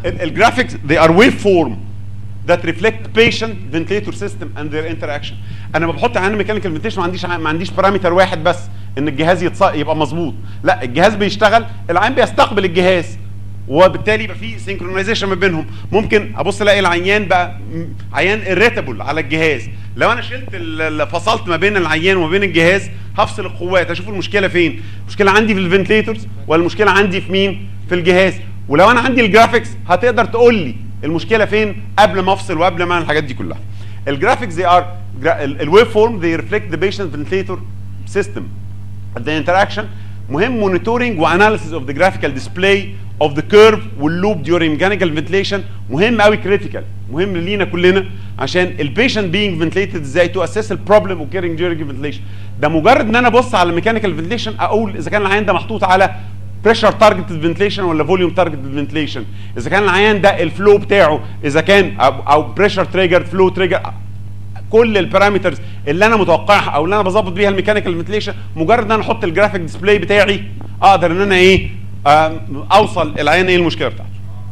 الجرافيكس they are waveform that reflect patient ventilator system and their interaction انا ما بحط عين ميكانيكال فنتيشن ما عنديش ما عنديش بارامتر واحد بس ان الجهاز يتص... يبقى مظبوط لا الجهاز بيشتغل العين بيستقبل الجهاز وبالتالي يبقى في سينكرونايزيشن ما بينهم ممكن ابص الاقي العيان بقى م- عيان irritable على الجهاز لو انا شلت ال- ال- فصلت ما بين العيان وما بين الجهاز هفصل القوات اشوف المشكله فين المشكله عندي في الفنتليتورز ولا المشكله عندي في مين في الجهاز ولو انا عندي الجرافيكس هتقدر تقول لي المشكله فين قبل ما افصل وقبل ما أعمل الحاجات دي كلها الجرافيكس they are الويف فورم they reflect the patient ventilator system the interaction مهم monitoring واناليسيس of the graphical display of the curve واللوب during mechanical ventilation مهم قوي critical مهم لينا كلنا عشان البيشنت being ventilated ازاي to assess the problem occurring during ventilation ده مجرد ان انا ابص على mechanical ventilation اقول اذا كان العيان ده محطوط على بريشر تارجتد فنتليشن ولا فوليوم تارجتد فنتليشن اذا كان العيان ده الفلو بتاعه اذا كان او, أو بريشر تريجر فلو تريجر كل البارامترز اللي انا متوقعها او اللي انا بظبط بيها الميكانيكال فنتليشن مجرد ان انا احط الجرافيك ديسبلاي بتاعي اقدر ان انا ايه آم، اوصل العيان ايه المشكله بتاعته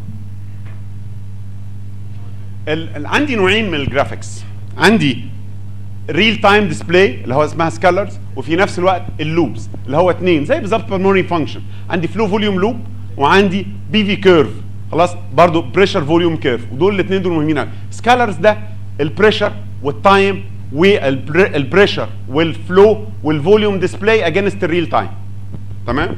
ال- ال- عندي نوعين من الجرافيكس عندي ريل تايم ديسبلاي اللي هو اسمها سكالرز وفي نفس الوقت اللوبز اللي هو اتنين زي بالظبط بالموني فانكشن عندي فلو فوليوم لوب وعندي بي في كيرف خلاص برضو بريشر فوليوم كيرف ودول الاثنين دول مهمين قوي سكالرز ده البريشر والتايم والبريشر والفلو والفوليوم ديسبلاي اجينست الريل تايم تمام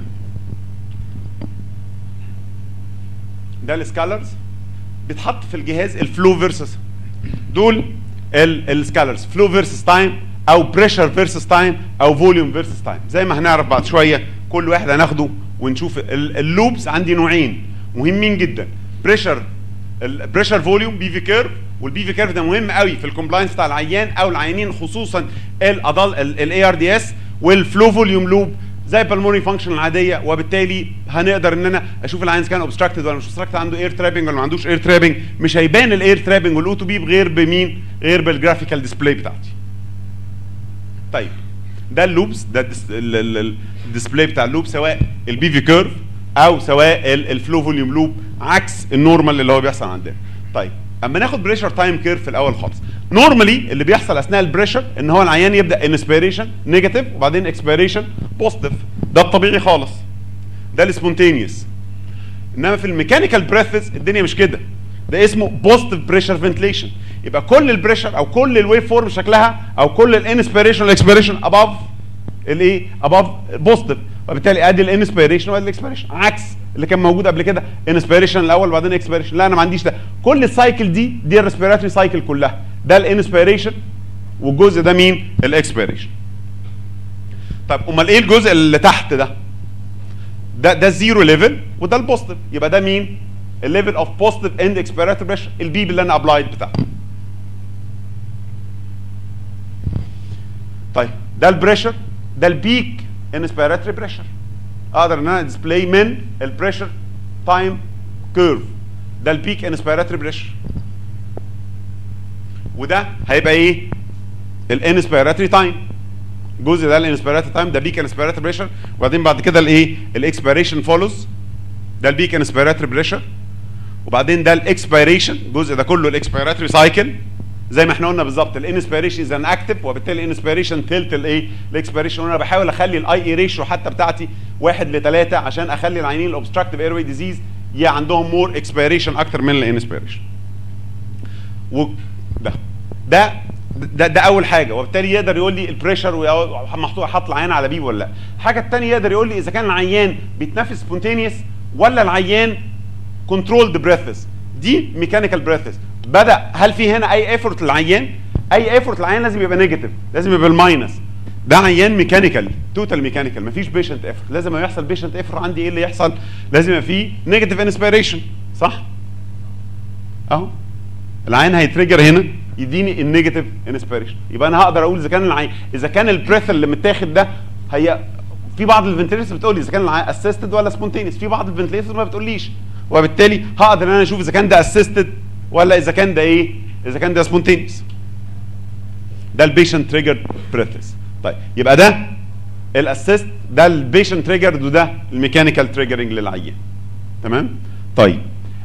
ده السكالرز بيتحط في الجهاز الفلو فيرسس دول السكالرز فلو فيرسس تايم او بريشر فيرسس تايم او فوليوم فيرسس تايم زي ما هنعرف بعد شويه كل واحد هناخده ونشوف اللوبس عندي نوعين مهمين جدا بريشر البريشر فوليوم بي في كيرف والبي في كيرف ده مهم قوي في الكومبلاينس بتاع العيان او العيانين خصوصا الادل الاي ار دي اس والفلو فوليوم لوب زي البلمونري فانكشن العاديه وبالتالي هنقدر ان انا اشوف العيان كان اوبستراكتد ولا مش اوبستراكتد عنده اير ترابنج ولا ما عندوش اير ترابنج مش هيبان الاير ترابنج والاو تو بي غير بمين غير بالجرافيكال ديسبلاي بتاعتي طيب ده اللوبس ده الدس- ال- ال- ال- الديسبلاي بتاع اللوب سواء البي في كيرف او سواء ال- الفلو فوليوم لوب عكس النورمال اللي هو بيحصل عندنا طيب اما ناخد بريشر تايم كيرف في الاول خالص نورمالي اللي بيحصل اثناء البريشر ان هو العيان يبدا انسبيريشن نيجاتيف وبعدين اكسبيريشن بوزيتيف ده الطبيعي خالص ده السبونتينيوس انما في الميكانيكال بريثز الدنيا مش كده ده اسمه بوزيتيف بريشر فنتليشن يبقى كل البريشر او كل الويف فورم شكلها او كل الانسبيريشن والاكسبيريشن اباف الايه اباف بوزيتيف وبالتالي ادي الانسبيريشن وادي الاكسبيريشن عكس اللي كان موجود قبل كده انسبيريشن الاول وبعدين اكسبيريشن لا انا ما عنديش ده كل السايكل دي دي الريسبيراتوري سايكل كلها ده الانسبيريشن والجزء ده مين الاكسبيريشن طب امال ايه الجزء اللي تحت ده ده ده الزيرو ليفل وده البوزيتيف يبقى ده مين الليفل اوف بوزيتيف اند اكسبيراتوري بريشر البيب اللي انا ابلايد بتاعته طيب ده البريشر ده البيك انسبيراتوري بريشر اقدر ان انا ديسبلاي من البريشر تايم كيرف ده البيك انسبيراتوري بريشر وده هيبقى ايه الانسبيراتوري تايم الجزء ده الانسبيراتوري تايم ده بيك انسبيراتوري بريشر وبعدين بعد كده الايه الاكسبيريشن فولوز ده البيك انسبيراتوري بريشر وبعدين ده الاكسبيريشن الجزء ده كله الاكسبيراتوري سايكل زي ما احنا قلنا بالظبط الانسبيريشن از ان اكتف وبالتالي الانسبيريشن تلت الايه الاكسبيريشن وانا بحاول اخلي الاي اي ريشيو حتى بتاعتي واحد لثلاثه عشان اخلي العينين الاوبستراكتيف اير واي ديزيز يا عندهم مور اكسبيريشن اكتر من الانسبيريشن وده ده ده ده اول حاجه وبالتالي يقدر يقول لي البريشر محطوط حاط العيان على بيه ولا لا الحاجه الثانيه يقدر يقول لي اذا كان العيان بيتنفس سبونتينيوس ولا العيان كنترولد بريثز دي ميكانيكال بريثز بدا هل في هنا اي ايفورت للعيان اي ايفورت للعيان لازم يبقى نيجاتيف لازم يبقى الماينس ده عيان ميكانيكال توتال ميكانيكال مفيش بيشنت ايفورت لازم ما يحصل بيشنت ايفورت عندي ايه اللي يحصل لازم يبقى فيه نيجاتيف انسبيريشن صح اهو العين هيتريجر هنا يديني النيجاتيف انسبيريشن يبقى انا هقدر اقول اذا كان العين اذا كان البريث اللي متاخد ده هي في بعض الفنتليترز بتقول لي اذا كان العين اسيستد ولا سبونتينيوس في بعض الفنتليترز ما بتقوليش وبالتالي هقدر ان انا اشوف اذا كان ده اسيستد ولا اذا كان ده ايه اذا كان ده سبونتينيوس ده البيشنت تريجرد بريثس طيب يبقى ده الاسيست ده البيشنت تريجرد وده الميكانيكال تريجرنج للعيان تمام طيب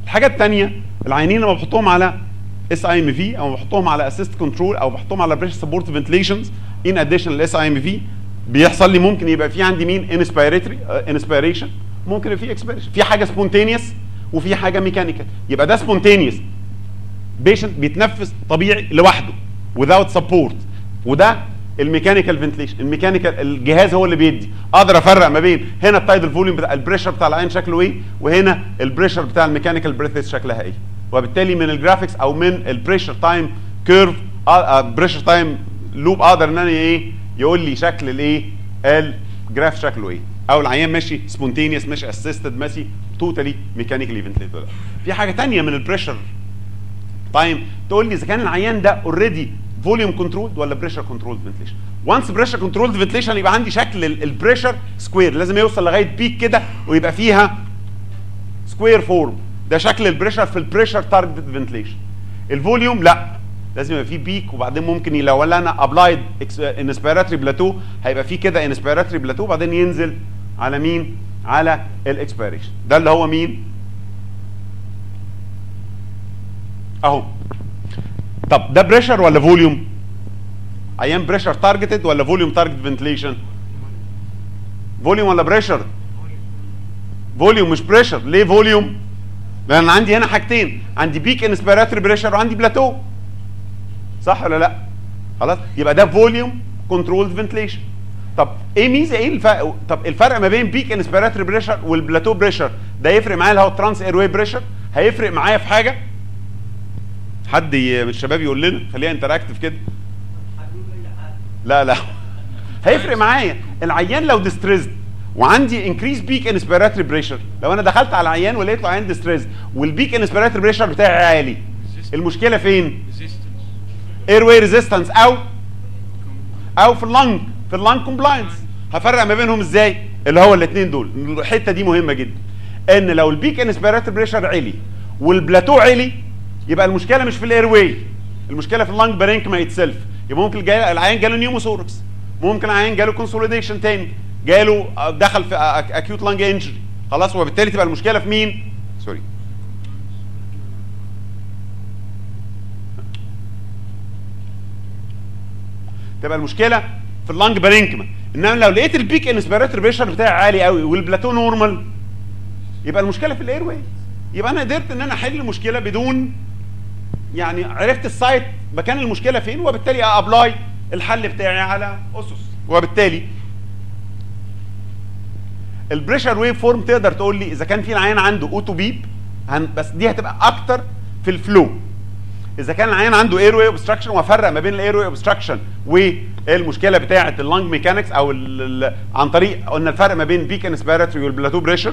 الحاجه الثانيه العيانين لما بحطهم على اس اي ام في او بحطهم على اسيست كنترول او بحطهم على بريشر سبورت فنتليشنز ان اديشن للاس اي ام في بيحصل لي ممكن يبقى في عندي مين انسبيريتري انسبيريشن ممكن يبقى في اكسبيريشن في حاجه سبونتينيوس وفي حاجه ميكانيكال يبقى ده سبونتينيوس بيشنت بيتنفس طبيعي لوحده without support وده الميكانيكال فنتليشن الميكانيكال الجهاز هو اللي بيدي اقدر افرق ما بين هنا التايدل فوليوم بتاع البريشر بتاع العين شكله ايه وهنا البريشر بتاع الميكانيكال بريث شكلها ايه وبالتالي من الجرافيكس او من البريشر تايم كيرف بريشر تايم لوب اقدر ان انا ايه يقول لي شكل الايه الجراف شكله ايه او العيان ماشي سبونتينيوس ماشي اسيستد ماشي توتالي ميكانيكالي فنتليتد في حاجه تانية من البريشر تايم تقول لي اذا كان العيان ده اوريدي فوليوم كنترول ولا بريشر كنترول فنتليشن وانس بريشر كنترول فنتليشن يبقى عندي شكل البريشر سكوير لازم يوصل لغايه بيك كده ويبقى فيها سكوير فورم ده شكل البريشر في البريشر تارجت فنتليشن الفوليوم لا لازم يبقى فيه بيك وبعدين ممكن لو انا ابلايد انسبيراتوري بلاتو هيبقى فيه كده انسبيراتوري بلاتو وبعدين ينزل على مين على الاكسبيريشن ده اللي هو مين اهو طب ده بريشر ولا فوليوم عيان بريشر تارجتد ولا فوليوم تارجت فنتليشن فوليوم ولا بريشر فوليوم مش بريشر ليه فوليوم لان انا عندي هنا حاجتين عندي بيك انسبيراتوري بريشر وعندي بلاتو صح ولا لا خلاص يبقى ده فوليوم كنترول فنتليشن طب ايه ميزه ايه الفرق طب الفرق ما بين بيك انسبيراتوري بريشر والبلاتو بريشر ده يفرق معايا اللي هو ترانس اير واي بريشر هيفرق معايا في حاجه حد ي- من الشباب يقول لنا خليها انتراكتيف كده لا لا هيفرق معايا العيان لو ديستريزد وعندي انكريز بيك انسبيراتوري بريشر لو انا دخلت على العيان ولقيت له عيان ديستريزد والبيك انسبيراتوري بريشر بتاعي عالي المشكله فين اير واي ريزيستنس او او في اللنج في اللنج كومبلاينس هفرق ما بينهم ازاي اللي هو الاثنين دول الحته دي مهمه جدا ان لو البيك انسبيراتوري بريشر عالي والبلاتو عالي يبقى المشكله مش في الاير واي المشكله في اللنج بارينكما اتسلف يبقى ممكن جاي العيان جاله نيوموثوركس ممكن العيان جاله كونسوليديشن تاني جاله آه، دخل في اكيوت لانج انجري خلاص وبالتالي تبقى المشكله في مين سوري تبقى المشكله في اللنج بارينكما انما لو لقيت البيك انسبيراتوري بريشر بتاعي عالي قوي والبلاتو نورمال يبقى المشكله في الاير واي يبقى انا قدرت ان انا احل المشكله بدون يعني عرفت السايت مكان المشكله فين وبالتالي ابلاي الحل بتاعي على اسس وبالتالي البريشر ويف فورم تقدر تقول لي اذا كان في العيان عنده اوتو بيب هن بس دي هتبقى اكتر في الفلو اذا كان العيان عنده اير واي اوبستراكشن وافرق ما بين الاير واي اوبستراكشن والمشكله بتاعه اللنج ميكانكس او ال ال عن طريق قلنا الفرق ما بين بيك انسبيراتوري والبلاتو بريشر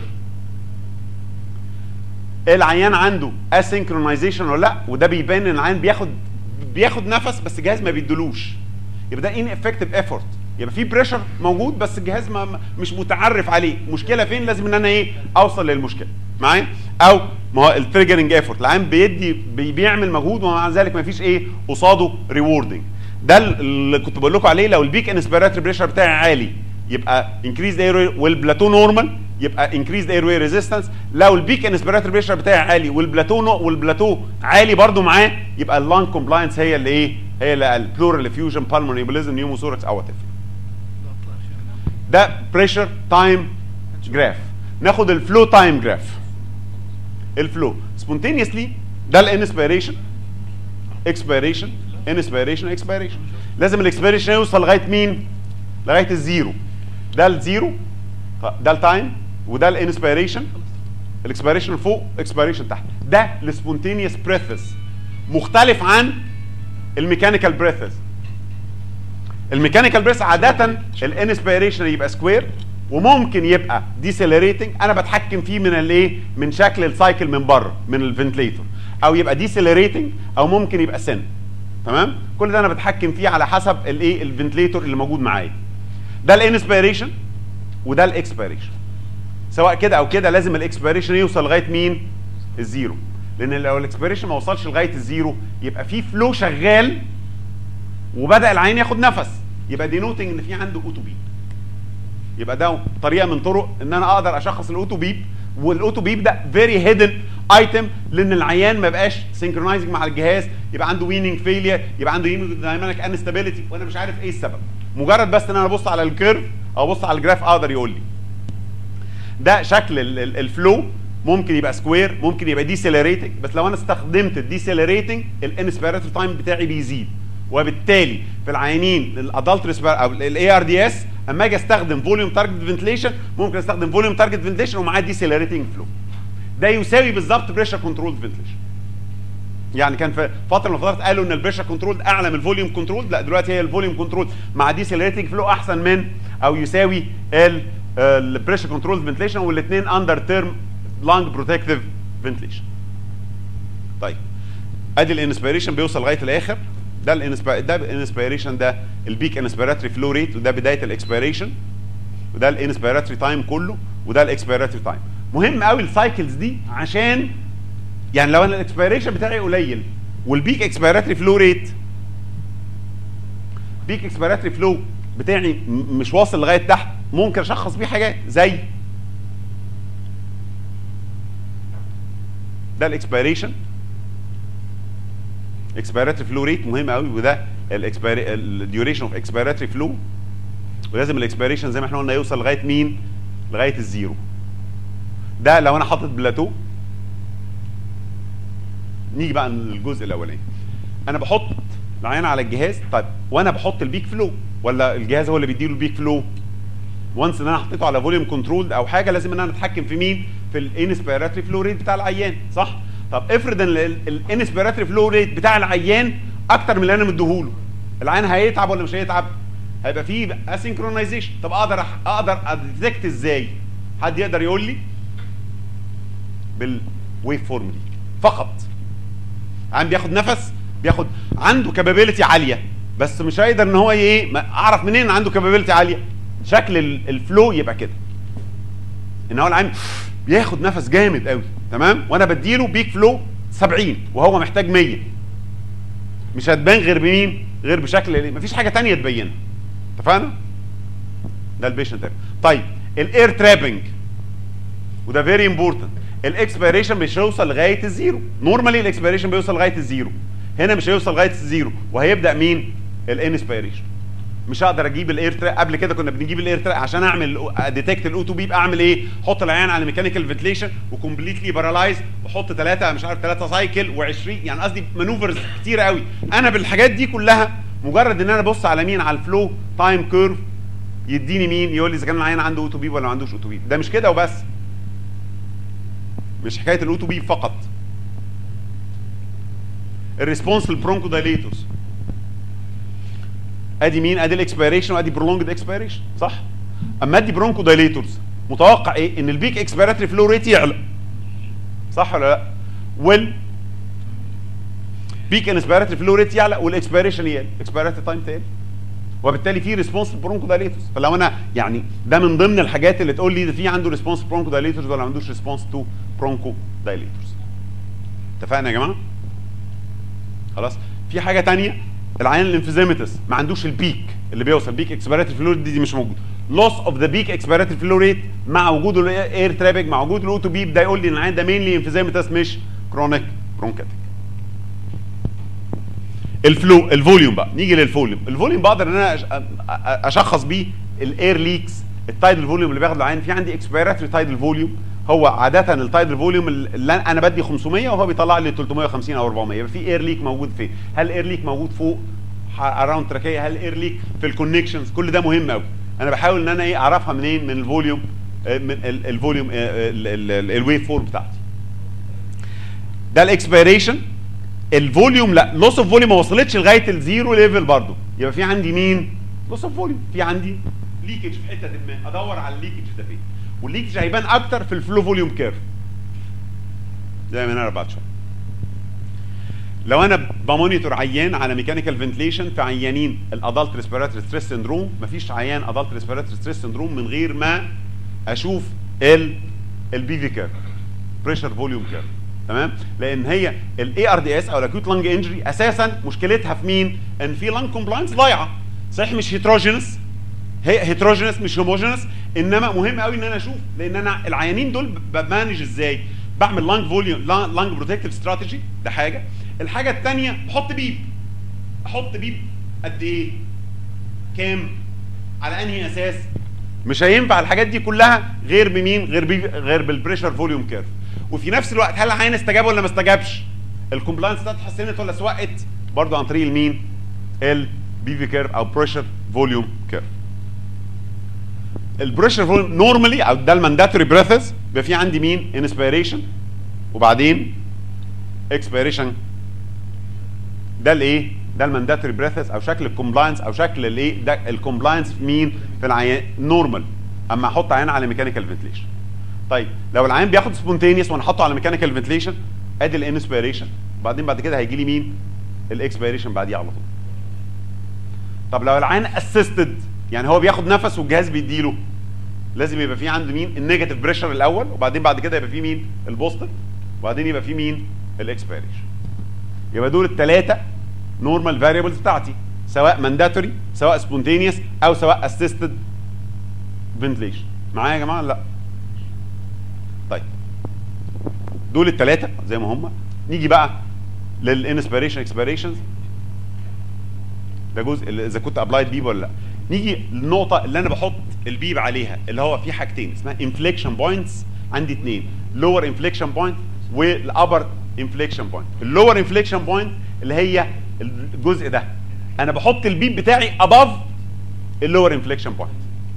العيان عنده اسynchronization ولا لا وده بيبان ان العيان بياخد بياخد نفس بس الجهاز ما بيدلوش يبقى ده ان افكتيف ايفورت يبقى في بريشر موجود بس الجهاز ما ما- مش متعرف عليه مشكله فين لازم ان انا ايه اوصل للمشكله معايا او ما هو التريجرنج ايفورت العيان بيدي بي بيعمل مجهود ومع ذلك ما فيش ايه قصاده ريوردنج ده اللي كنت بقول لكم عليه لو البيك انسبيراتوري بريشر بتاعي عالي يبقى انكريز اير والبلاتو نورمال يبقى انكريز اير واي ريزيستنس لو البيك انسبيراتوري بريشر بتاعي عالي والبلاتو نو والبلاتو عالي برضو معاه يبقى اللانج كومبلاينس هي اللي ايه هي اللي البلورال افيوجن بالمونري امبوليزم نيوموثوركس او وات ده بريشر تايم جراف ناخد الفلو تايم جراف الفلو سبونتينيوسلي ده الانسبيريشن اكسبيريشن انسبيريشن اكسبيريشن لازم الاكسبيريشن يوصل لغايه مين لغايه الزيرو ده الزيرو ده التايم وده الانسبيريشن الاكسبيريشن فوق اكسبيريشن تحت ده السبونتينيوس بريثس مختلف عن الميكانيكال بريثس الميكانيكال بريث عاده الانسبيريشن يبقى سكوير وممكن يبقى ديسيلريتنج انا بتحكم فيه من الايه من شكل السايكل من بره من الفنتليتور او يبقى ديسيلريتنج او ممكن يبقى سن تمام كل ده انا بتحكم فيه على حسب الايه الفنتليتور اللي موجود معايا ده الانسبيريشن وده الاكسبيريشن سواء كده او كده لازم الاكسبيريشن يوصل لغايه مين الزيرو لان لو الاكسبيريشن ما وصلش لغايه الزيرو يبقى في فلو شغال وبدا العين ياخد نفس يبقى دي نوتنج ان في عنده اوتو بيب يبقى ده طريقه من طرق ان انا اقدر اشخص الاوتو بيب والاوتو بيب ده فيري هيدن ايتم لان العيان ما بقاش سينكرونايزنج مع الجهاز يبقى عنده ويننج فيلير يبقى عنده هيمودايناميك انستابيليتي وانا مش عارف ايه السبب مجرد بس ان انا ابص على الكيرف او ابص على الجراف اقدر يقول لي ده شكل ال- ال- الفلو ممكن يبقى سكوير ممكن يبقى ديسيلريتنج بس لو انا استخدمت الديسيلريتنج الانسبيراتوري تايم بتاعي بيزيد وبالتالي في العيانين الادلت او الاي ار دي اس اما اجي استخدم فوليوم تارجت فنتليشن ممكن استخدم فوليوم تارجت فنتليشن ومعاه ديسيلريتنج فلو ده يساوي بالظبط بريشر كنترول فنتليشن يعني كان في فتره من الفترات قالوا ان البريشر كنترول اعلى من الفوليوم كنترول لا دلوقتي هي الفوليوم كنترول مع ديسيلريتنج فلو احسن من او يساوي البريشر كنترول فنتليشن والاثنين اندر تيرم لانج بروتكتيف فنتليشن طيب ادي الانسبيريشن بيوصل لغايه الاخر ده الانسبير ده الانسبيريشن ده البيك انسبيراتوري فلو ريت وده بدايه الاكسبيريشن وده الانسبيراتوري تايم كله وده الاكسبيراتوري تايم مهم قوي السايكلز دي عشان يعني لو انا الاكسبيريشن بتاعي قليل والبيك اكسبيراتوري فلو ريت بيك اكسبيراتوري فلو بتاعي م- مش واصل لغايه تحت ممكن اشخص بيه حاجات زي ده الاكسبيريشن اكسبيراتوري فلو ريت مهم قوي وده الديوريشن اوف اكسبيراتوري فلو ولازم الاكسبيريشن زي ما احنا قلنا يوصل لغايه مين؟ لغايه الزيرو ده لو انا حاطط بلاتو نيجي بقى للجزء الاولاني انا بحط العين على الجهاز طيب وانا بحط البيك فلو ولا الجهاز هو اللي بيديله البيك فلو وانس ان انا حطيته على فوليوم كنترول او حاجه لازم ان انا اتحكم في مين في الانسبيراتوري فلو ريت بتاع العيان صح طب افرض ان الانسبيراتوري فلو ريت بتاع العيان اكتر من اللي انا مديهوله العيان هيتعب ولا مش هيتعب هيبقى فيه اسynchronization طب اقدر أح- اقدر اديتكت ازاي حد يقدر يقول لي بالويف فورم دي فقط عم بياخد نفس بياخد عنده كابابيلتي عاليه بس مش هيقدر ان هو ايه ما- اعرف منين عنده كابابيلتي عاليه شكل ال- الفلو يبقى كده ان هو العام بياخد نفس جامد قوي تمام وانا بديله بيك فلو 70 وهو محتاج 100 مش هتبان غير بمين غير بشكل مفيش حاجه تانية تبينها اتفقنا ده البيشنت ده طيب الاير ترابنج وده فيري امبورتنت الاكسبيريشن مش هيوصل لغايه الزيرو نورمالي الاكسبيريشن بيوصل لغايه الزيرو هنا مش هيوصل لغايه الزيرو وهيبدا مين الانسبيريشن مش هقدر اجيب الاير تراك قبل كده كنا بنجيب الاير تراك عشان اعمل ديتكت الاو 2 بي اعمل ايه احط العيان على ميكانيكال فنتليشن وكومبليتلي بارالايز واحط ثلاثه مش عارف ثلاثه سايكل و20 يعني قصدي مانوفرز كتيره قوي انا بالحاجات دي كلها مجرد ان انا ابص على مين على الفلو تايم كيرف يديني مين يقول لي اذا كان العيان عنده او 2 بي ولا ما عندوش او 2 بي ده مش كده وبس مش حكايه الاو 2 بي فقط الريسبونس للبرونكو دايليتورز ادي مين ادي الاكسبيريشن وادي برولونجد اكسبيريشن صح اما ادي برونكو دايليتورز متوقع ايه ان البيك اكسبيراتوري فلو ريت يعلى صح ولا لا وال بيك انسبيراتوري فلو ريت يعلى والاكسبيريشن يقل اكسبيراتوري تايم تقل وبالتالي في ريسبونس برونكو دايليتورز فلو انا يعني ده من ضمن الحاجات اللي تقول لي ده في عنده ريسبونس برونكو دايليتورز ولا ما عندوش ريسبونس تو برونكو دايليتورز اتفقنا يا جماعه خلاص في حاجه تانية العيان الانفيزيمتس ما عندوش البيك اللي بيوصل بيك اكسبيراتوري فلو دي, دي مش موجود لوس اوف ذا بيك اكسبيراتوري فلو ريت مع وجود الاير ترافيك مع وجود الاوتو بيب ده يقول لي ان العيان ده مينلي انفيزيمتس مش كرونيك برونكاتيك الفلو الفوليوم بقى نيجي للفوليوم الفوليوم بقدر ان انا أش- أ- أ- اشخص بيه الاير ليكس التايدل فوليوم اللي بياخده العين في عندي اكسبيراتوري تايدل فوليوم هو عاده التايدل فوليوم اللي انا بدي 500 وهو بيطلع لي 350 او 400 يبقى في اير ليك موجود فين هل الاير ليك موجود فوق اراوند تراكيه هل الاير ليك في الكونكشنز كل ده مهم قوي انا بحاول ان انا ايه اعرفها منين من الفوليوم آه، من ال- الفوليوم الويف فورم بتاعتي ده الاكسبيريشن الفوليوم لا لوس اوف فوليوم ما وصلتش لغايه الزيرو ليفل برضو يبقى في عندي مين لوس اوف فوليوم في عندي ليكج في حته ما ادور على الليكج ده فين والليكج هيبان اكتر في الفلو فوليوم كيرف زي ما انا بعد شويه لو انا بمونيتور عيان على ميكانيكال فنتليشن في عيانين الادلت ريسبيراتوري ستريس سندروم مفيش عيان ادلت ريسبيراتوري ستريس سندروم من غير ما اشوف ال البي في كيرف بريشر فوليوم كيرف تمام لان هي الاي ار دي اس او الاكيوت لانج انجري اساسا مشكلتها في مين ان في لانج كومبلاينس ضايعه صحيح مش هيتروجينس هي هيتروجينس مش هوموجينس انما مهم قوي ان انا اشوف لان انا العيانين دول بمانج ازاي بعمل لانج فوليوم لانج بروتكتيف استراتيجي ده حاجه الحاجه الثانيه بحط بيب احط بيب قد ايه كام على انهي اساس مش هينفع الحاجات دي كلها غير بمين غير بي غير بالبريشر فوليوم كيرف وفي نفس الوقت هل العين استجاب ولا ما استجابش الكومبلاينس بتاعته اتحسنت ولا سوقت برضه عن طريق المين البي في كيرف او بريشر فوليوم كيرف البريشر فوليوم نورمالي او ده المانداتوري بريثز بيبقى في عندي مين انسبيريشن وبعدين اكسبيريشن ده الايه ده المانداتوري بريثز او شكل الكومبلاينس او شكل الايه ده الكومبلاينس في مين في العيان نورمال اما احط عيان على ميكانيكال فنتليشن طيب لو العيان بياخد سبونتينيوس وانا احطه على ميكانيكال فنتليشن ادي الانسبيريشن وبعدين بعد كده هيجي لي مين الاكسبيريشن بعديه على طول طب لو العيان اسيستد يعني هو بياخد نفس والجهاز بيديله لازم يبقى في عنده مين النيجاتيف بريشر الاول وبعدين بعد كده يبقى في مين البوزيتيف وبعدين يبقى في مين الاكسبيريشن يبقى دول الثلاثه نورمال فاريبلز بتاعتي سواء مانداتوري سواء سبونتينيوس او سواء اسيستد فنتليشن معايا يا جماعه لا طيب دول الثلاثه زي ما هم نيجي بقى للانسبيريشن اكسبيريشنز ده جزء اللي اذا كنت ابلايد بيب ولا لا نيجي للنقطه اللي انا بحط البيب عليها اللي هو في حاجتين اسمها انفليكشن بوينتس عندي اثنين لور انفليكشن بوينت والابر انفليكشن بوينت اللور انفليكشن بوينت اللي هي الجزء ده انا بحط البيب بتاعي اباف اللور انفليكشن بوينت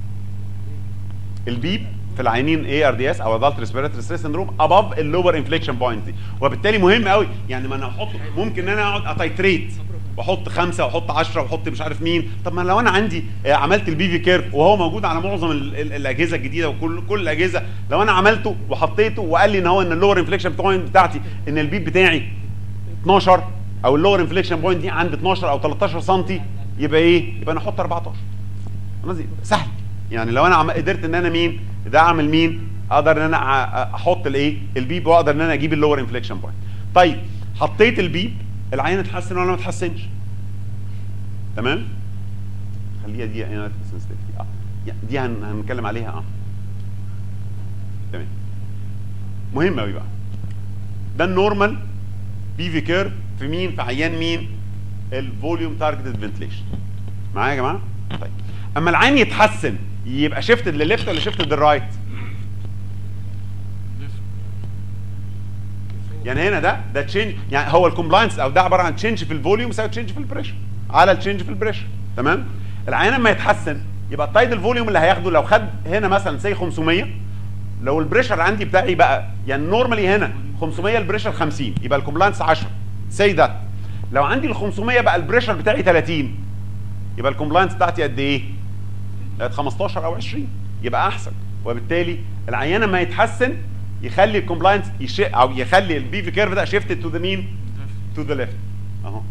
البيب في العينين اي ار دي اس او ادلت ريسبيراتوري ستريس سندروم اباف اللور انفليكشن بوينت دي وبالتالي مهم قوي يعني ما انا احط ممكن ان انا اقعد اتايتريت واحط خمسه واحط 10 واحط مش عارف مين طب ما لو انا عندي آه، عملت البي في كيرف وهو موجود على معظم ال- ال- الاجهزه الجديده وكل كل الاجهزه لو انا عملته وحطيته وقال لي ان هو ان اللور انفليكشن بوينت بتاعتي ان البيب بتاعي 12 او اللور انفليكشن بوينت دي عند 12 او 13 سم يبقى ايه؟ يبقى انا احط 14 قصدي سهل يعني لو انا عم قدرت ان انا مين ده اعمل مين اقدر ان انا أ- احط الايه البيب واقدر ان انا اجيب اللور انفليكشن بوينت طيب حطيت البيب العين اتحسن ولا ما اتحسنش تمام خليها دي هنا sensitivity. اه يعني دي هن... هنتكلم عليها اه تمام مهم قوي بقى ده النورمال بي في كيرف في مين في عيان مين الفوليوم تارجتد فنتليشن معايا يا جماعه طيب اما العين يتحسن يبقى شيفتد لليفت ولا شيفتد للرايت يعني هنا ده ده تشينج يعني هو الكومبلاينس او ده عباره عن تشينج في الفوليوم يساوي تشينج في البريشر على التشينج في البريشر تمام العين لما يتحسن يبقى التايدل فوليوم اللي هياخده لو خد هنا مثلا سي 500 لو البريشر عندي بتاعي بقى يعني نورمالي هنا 500 البريشر 50 يبقى الكومبلاينس 10 سي ده لو عندي ال 500 بقى البريشر بتاعي 30 يبقى الكومبلاينس بتاعتي قد ايه؟ بقت 15 او 20 يبقى احسن وبالتالي العيان لما يتحسن يخلي الكومبلاينس يش... او يخلي البي في كيرف ده شيفتد تو ذا مين؟ تو ذا ليفت اهو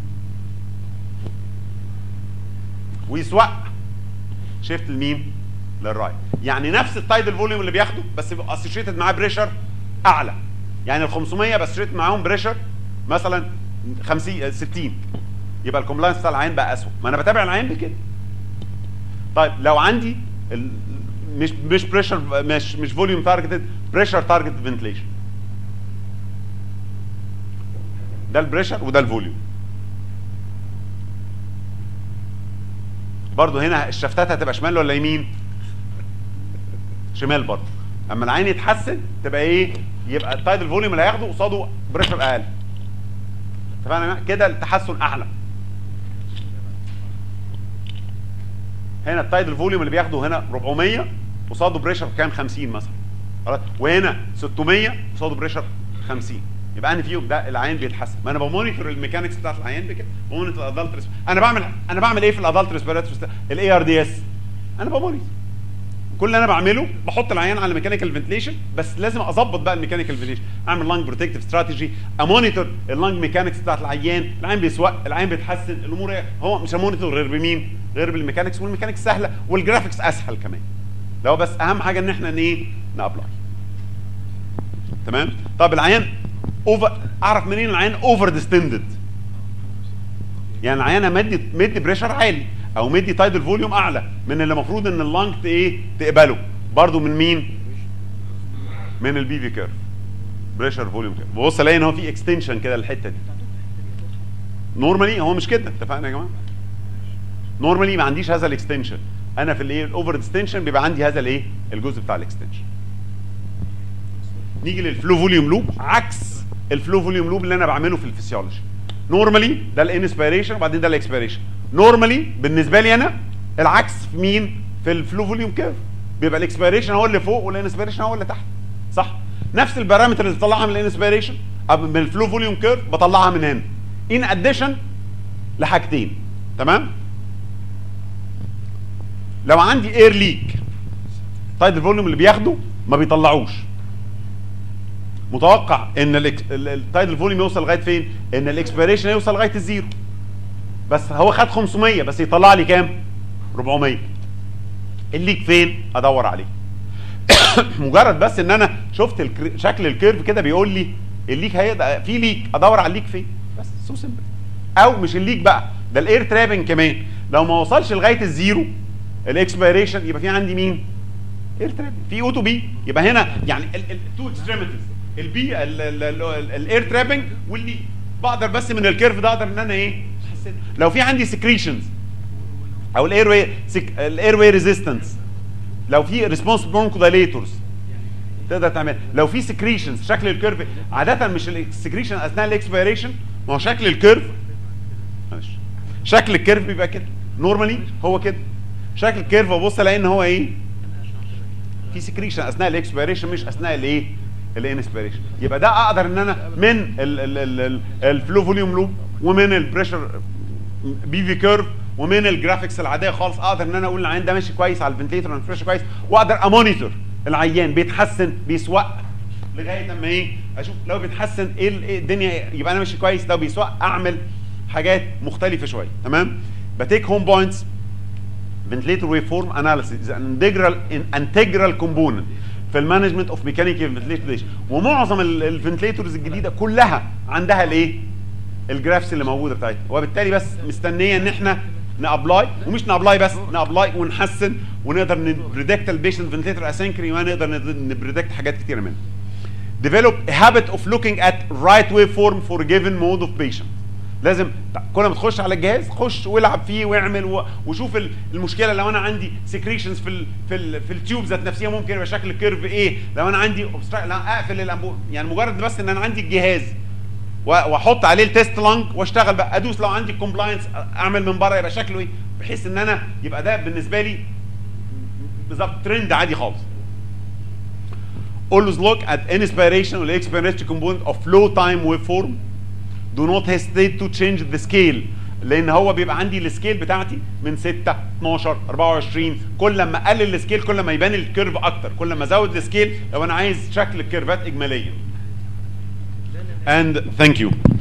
ويسوق شيفت لمين؟ للرايت يعني نفس التايدل فوليوم اللي بياخده بس يبقى اسوشيتد معاه بريشر اعلى يعني ال 500 بس شيت معاهم بريشر مثلا 50 60 يبقى الكومبلاينس بتاع العين بقى اسوء ما انا بتابع العين بكده طيب لو عندي ال... مش مش بريشر مش مش فوليوم تارجتد بريشر تارجتد فنتليشن ده البريشر وده الفوليوم برضه هنا الشفتات هتبقى شمال ولا يمين شمال برضه اما العين يتحسن تبقى ايه يبقى التايدل فوليوم اللي هياخده قصاده بريشر اقل اتفقنا كده التحسن اعلى هنا التايدل فوليوم اللي بياخده هنا 400 قصاده بريشر كام 50 مثلا خلاص وهنا 600 قصاده بريشر 50 يبقى انا فيهم ده العين بيتحسن ما انا بمونيتور الميكانكس بتاعت العين بكده بمونيتور الادلت انا بعمل انا بعمل ايه في الادلت ريسبيراتوري الاي ار دي اس انا بمونيتور كل اللي انا بعمله بحط العيان على ميكانيكال فنتليشن بس لازم اظبط بقى الميكانيكال فنتليشن اعمل لانج بروتكتيف استراتيجي امونيتور اللانج ميكانكس بتاعت العيان العين بيسوق العين بيتحسن الامور إيه؟ هو مش همونيتور غير بمين غير بالميكانكس والميكانكس سهله والجرافيكس اسهل كمان لو بس اهم حاجه ان احنا ايه نابلاي تمام طب العيان اوفر اعرف منين العيان اوفر ديستندد يعني العيان مدي مدي بريشر عالي او مدي تايدل فوليوم اعلى من اللي المفروض ان اللانج ت- ايه تقبله برضو من مين من البي في كيرف بريشر فوليوم بص الاقي ان هو في اكستنشن كده الحته دي نورمالي هو مش كده اتفقنا يا جماعه نورمالي ما عنديش هذا الاكستنشن انا في الايه الاوفر اكستنشن بيبقى عندي هذا الايه الجزء بتاع الاكستنشن نيجي للفلو فوليوم لوب عكس الفلو فوليوم لوب اللي انا بعمله في الفسيولوجي نورمالي ده الانسبيريشن وبعدين ده الاكسبيريشن نورمالي بالنسبه لي انا العكس في مين في الفلو فوليوم كيرف بيبقى الاكسبيريشن هو اللي فوق والانسبيريشن هو اللي تحت صح نفس البارامتر اللي بطلعها من الانسبيريشن من الفلو فوليوم كيرف بطلعها من هنا ان اديشن لحاجتين تمام لو عندي اير ليك تايد الفوليوم اللي بياخده ما بيطلعوش متوقع ان التايد الفوليوم يوصل لغايه فين ان الاكسبيريشن يوصل لغايه الزيرو بس هو خد 500 بس يطلع لي كام 400 الليك فين ادور عليه مجرد بس ان انا شفت الكر... شكل الكيرف كده بيقول لي الليك هيقدر في ليك ادور على الليك فين بس سو سمبل او مش الليك بقى ده الاير ترابنج كمان لو ما وصلش لغايه الزيرو الاكسبيريشن يبقى في عندي مين اير ترابنج في او تو بي يبقى هنا يعني التو اكستريميتيز البي الاير ترابنج والليك بقدر بس من الكيرف ده اقدر ان انا ايه أحسن. لو في عندي سكريشنز او الاير واي الاير واي ريزيستنس لو في ريسبونس برونكودايليتورز تقدر تعمل لو في سكريشنز شكل الكيرف عاده مش السكريشن اثناء الاكسبيريشن ما هو شكل الكيرف معلش شكل الكيرف بيبقى كده نورمالي هو كده شكل الكيرف ابص الاقي ان هو ايه في سكريشن اثناء الاكسبيريشن مش اثناء الايه الانسبيريشن يبقى ده اقدر ان انا من الفلو فوليوم لوب ومن البريشر بي في كيرف ومن الجرافيكس العاديه خالص اقدر ان انا اقول العيان ده ماشي كويس على الفنتليتر بريشر كويس واقدر امونيتور العيان بيتحسن بيسوق لغايه اما ايه اشوف لو بيتحسن ايه إيه الدنيا يبقى انا ماشي كويس لو بيسوق اعمل حاجات مختلفه شويه تمام بتيك هوم بوينتس ventilator waveform analysis is an integral in integral component في المانجمنت اوف ميكانيكال فنتليتور ومعظم الفنتليتورز الجديده كلها عندها الايه؟ الجرافس اللي موجوده بتاعتها وبالتالي بس مستنيه ان احنا نابلاي ومش نابلاي بس نابلاي ونحسن ونقدر نبريدكت البيشنت فنتليتور اسينكري ونقدر نبريدكت حاجات كتيره منها. develop a habit of looking at right waveform for a given mode of patient. لازم كل ما تخش على الجهاز خش والعب فيه واعمل و- وشوف ال- المشكله لو انا عندي سكريشنز في ال في ال في التيوب ذات نفسها ممكن يبقى شكل الكيرف ايه لو انا عندي obstruct- لا اقفل الانبوب يعني مجرد بس ان انا عندي الجهاز و- واحط عليه التيست لانج واشتغل بقى ادوس لو عندي الكومبلاينس اعمل من بره يبقى شكله ايه بحيث ان انا يبقى ده بالنسبه لي بالظبط ترند عادي خالص always look at inspiration or expiration component of flow time waveform do not hesitate to change the scale لان هو بيبقى عندي السكيل بتاعتي من 6 12 24 كل ما اقلل السكيل كل ما يبان الكيرف اكتر كل ما ازود السكيل لو انا عايز شكل الكيرفات اجماليا and thank you